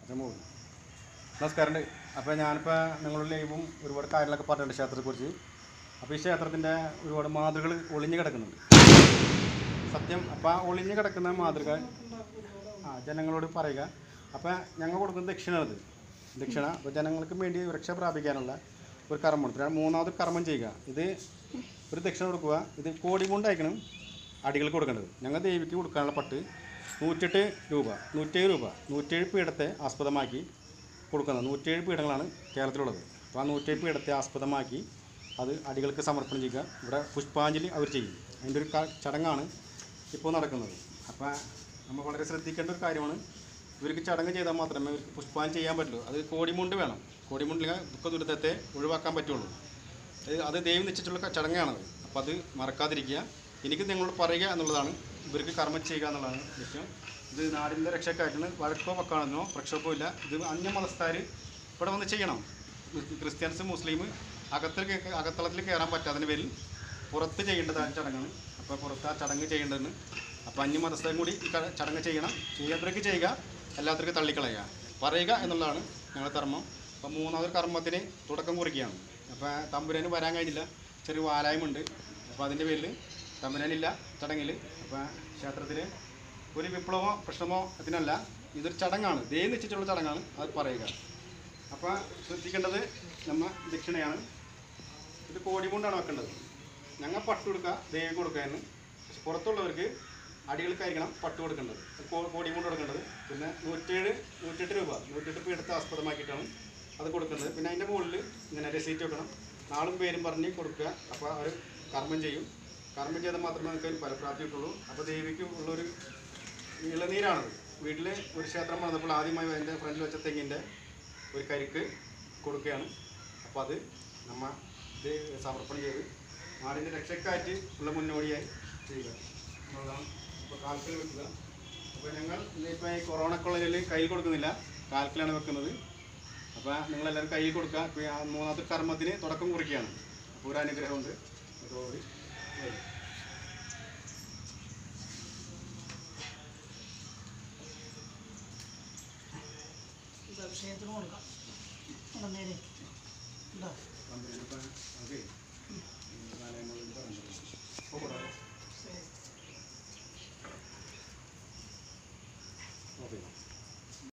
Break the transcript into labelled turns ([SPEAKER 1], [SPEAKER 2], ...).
[SPEAKER 1] ജമ്മു നമസ്കാരം അപ്പോൾ ഞാനിപ്പോൾ നിങ്ങളുടെ ലൈവും ഒരുപാട് കാര്യങ്ങളൊക്കെ പറഞ്ഞിട്ടുണ്ട് ക്ഷേത്രത്തെക്കുറിച്ച് അപ്പോൾ ഈ ക്ഷേത്രത്തിൻ്റെ ഒരുപാട് മാതൃകൾ ഒളിഞ്ഞു കിടക്കുന്നുണ്ട് സത്യം അപ്പോൾ ആ ഒളിഞ്ഞു കിടക്കുന്ന മാതൃക ആ ജനങ്ങളോട് പറയുക അപ്പോൾ ഞങ്ങൾ കൊടുക്കുന്ന ദക്ഷിണത് ദക്ഷിണ അപ്പോൾ ജനങ്ങൾക്ക് വേണ്ടി രക്ഷ പ്രാപിക്കാനുള്ള ഒരു കർമ്മമാണ് പിന്നെ മൂന്നാമത് കർമ്മം ചെയ്യുക ഇത് ഒരു ദക്ഷിണ കൊടുക്കുക ഇത് കോടിമുണ്ടായിരിക്കണം അടികൾക്ക് കൊടുക്കേണ്ടത് ഞങ്ങൾ ദേവിക്ക് കൊടുക്കാനുള്ള പട്ട് നൂറ്റെട്ട് രൂപ നൂറ്റേഴ് രൂപ നൂറ്റേഴ് പീഠത്തെ ആസ്പദമാക്കി കൊടുക്കുന്നത് നൂറ്റേഴ് പീഠങ്ങളാണ് കേരളത്തിലുള്ളത് അപ്പോൾ ആ നൂറ്റേഴ് പീഠത്തെ ആസ്പദമാക്കി അത് അടികൾക്ക് സമർപ്പണം ചെയ്യുക ഇവിടെ പുഷ്പാഞ്ജലി അവർ ചെയ്യും അതിൻ്റെ ഒരു ക- ചടങ്ങാണ് ഇപ്പോൾ നടക്കുന്നത് അപ്പോൾ നമ്മൾ വളരെ ശ്രദ്ധിക്കേണ്ട ഒരു കാര്യമാണ് ഇവർക്ക് ചടങ്ങ് ചെയ്താൽ മാത്രമേ ഇവർക്ക് പുഷ്പാഞ്ജലി ചെയ്യാൻ പറ്റുള്ളൂ അത് കോടിമുണ്ട് വേണം കോടിമുണ്ടിൽ ദുഃഖ ദുരിതത്തെ ഒഴിവാക്കാൻ പറ്റുള്ളൂ അത് അത് ദൈവം നിശ്ചയിച്ചുള്ള ക- ചടങ്ങാണത് അപ്പോൾ അത് മറക്കാതിരിക്കുക എനിക്ക് നിങ്ങളോട് പറയുക എന്നുള്ളതാണ് ഇവർക്ക് കർമ്മം ചെയ്യുക എന്നുള്ളതാണ് ലക്ഷ്യം ഇത് നാടിൻ്റെ രക്ഷക്കായിട്ടാണ് വഴക്കോ വക്കാണെന്നോ പ്രക്ഷോഭമോ ഇല്ല ഇത് അന്യമതസ്ഥർ ഇവിടെ വന്ന് ചെയ്യണം ക്രിസ്ത്യൻസ് മുസ്ലിം അകത്തിൽ കേ- അകത്തളത്തിൽ കയറാൻ പറ്റാത്തതിന് പേരിൽ പുറത്ത് ചെയ്യേണ്ടതാണ് ചടങ്ങാണ് അപ്പോൾ പുറത്ത് ആ ചടങ്ങ് ചെയ്യേണ്ടതെന്ന് അപ്പോൾ അന്യമതസ്ഥരും കൂടി ഈ ക- ചടങ്ങ് ചെയ്യണം ചെയ്യേണ്ടവർക്ക് ചെയ്യുക എല്ലാത്തവർക്കും തള്ളിക്കളയുക പറയുക എന്നുള്ളതാണ് ഞങ്ങളുടെ കർമ്മം അപ്പോൾ മൂന്നാമതൊരു കർമ്മത്തിന് തുടക്കം കുറിക്കുകയാണ് അപ്പോൾ തമ്പുരാന് വരാൻ കഴിഞ്ഞില്ല ചെറിയ വാലായമുണ്ട് അപ്പോൾ അതിൻ്റെ പേരിൽ തമ്പുരാനില്ല ചടങ്ങിൽ അപ്പോൾ ക്ഷേത്രത്തിൽ ഒരു വിപ്ലവമോ പ്രശ്നമോ ഇതിനല്ല ഇതൊരു ചടങ്ങാണ് ദൈവം നിശ്ചയിച്ചുള്ള ചടങ്ങാണ് അത് പറയുക അപ്പോൾ ശ്രദ്ധിക്കേണ്ടത് നമ്മ ദക്ഷിണയാണ് ഇത് കോടിമുണ്ടാണ് വെക്കേണ്ടത് ഞങ്ങൾ പട്ട് കൊടുക്കുക ദേവി കൊടുക്കാമെന്ന് പക്ഷെ പുറത്തുള്ളവർക്ക് അടികൾക്കായിരിക്കണം പട്ട് കൊടുക്കേണ്ടത് കോ- കോടിമുണ്ട് കൊടുക്കേണ്ടത് പിന്നെ നൂറ്റേഴ് നൂറ്റെട്ട് രൂപ നൂറ്റെട്ട് പീഠത്തെ ആസ്പദമാക്കിയിട്ടാണ് അത് കൊടുക്കുന്നത് പിന്നെ അതിൻ്റെ മുകളിൽ ഇങ്ങനെ രസീറ്റ് വെക്കണം നാളും പേരും പറഞ്ഞ് കൊടുക്കുക അപ്പോൾ അവർ കർമ്മം ചെയ്യും കർമ്മം ചെയ്താൽ മാത്രമേ നമുക്ക് അതിന് ഫലപ്രാപ്തി കിട്ടുള്ളൂ അപ്പോൾ ദേവിക്ക് ഉള്ളൊരു ഇളനീരാണത് വീട്ടിൽ ഒരു ക്ഷേത്രം വന്നപ്പോൾ ആദ്യമായി എൻ്റെ ഫ്രണ്ടിൽ വെച്ച തെങ്ങിൻ്റെ ഒരു കരിക്ക് കൊടുക്കുകയാണ് അപ്പോൾ അത് നമ്മ ഇത് സമർപ്പണം ചെയ്ത് നാടിൻ്റെ രക്ഷക്കാറ്റ് ഉള്ള മുന്നോടിയായി ചെയ്യുക എന്നുള്ളതാണ് അപ്പോൾ കാൽക്കൽ വെക്കുക അപ്പോൾ ഞങ്ങൾ ഇന്നിപ്പോൾ ഈ കൊറോണ കൊള്ളലിൽ കയ്യിൽ കൊടുക്കുന്നില്ല കാൽക്കലാണ് വെക്കുന്നത് അപ്പോൾ നിങ്ങളെല്ലാവരും കയ്യിൽ കൊടുക്കുക ഇപ്പോൾ ആ മൂന്നാമത്തെ കർമ്മത്തിന് തുടക്കം കുറിക്കുകയാണ് അപ്പോൾ ഒരു അനുഗ്രഹമുണ്ട് അതോടുകൂടി വരും.
[SPEAKER 2] ഇത് അഭിഷേകത്തിന് കൊടുക്കാം ഇവിടെ നേരെ ഉണ്ടോ
[SPEAKER 1] തമ്പുരാനിപ്പം അതെ നാലാം പറഞ്ഞു